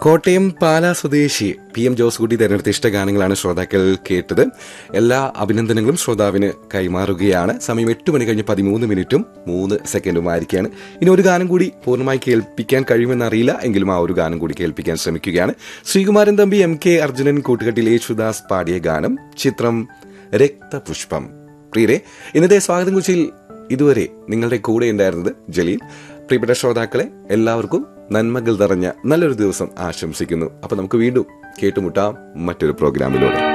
കോട്ടയം പാലാ സ്വദേശി P M Jose കുട്ടി തെരഞ്ഞെടുത്ത ഇഷ്ടഗാനങ്ങളാണ് ശ്രോതാക്കൾ കേട്ടത് എല്ലാ അഭിനന്ദനങ്ങളും ശ്രോതാവിന് കൈമാറുകയാണ് സമയം എട്ട് മണി കഴിഞ്ഞ് പതിമൂന്ന് മിനിറ്റും മൂന്ന് സെക്കൻഡും ആയിരിക്കുകയാണ് ഇനി ഒരു ഗാനം കൂടി പൂർണ്ണമായി കേൾപ്പിക്കാൻ കഴിയുമെന്ന് അറിയില്ല എങ്കിലും ആ ഒരു ഗാനം കൂടി കേൾപ്പിക്കാൻ ശ്രമിക്കുകയാണ് ശ്രീകുമാരൻ തമ്പി എം കെ അർജുനൻ കൂട്ടുകെട്ടിൽ യേശുദാസ് പാടിയ ഗാനം ചിത്രം രക്തപുഷ്പം പ്രിയരെ ഇന്നത്തെ സ്വാഗതം കുറിച്ചിൽ ഇതുവരെ നിങ്ങളുടെ കൂടെ ഉണ്ടായിരുന്നത് ജലീൽ പ്രിയപ്പെട്ട ശ്രോതാക്കളെ എല്ലാവർക്കും നന്മകൾ നിറഞ്ഞ നല്ലൊരു ദിവസം ആശംസിക്കുന്നു അപ്പൊ നമുക്ക് വീണ്ടും കേട്ടുമുട്ടാം മറ്റൊരു പ്രോഗ്രാമിലൂടെ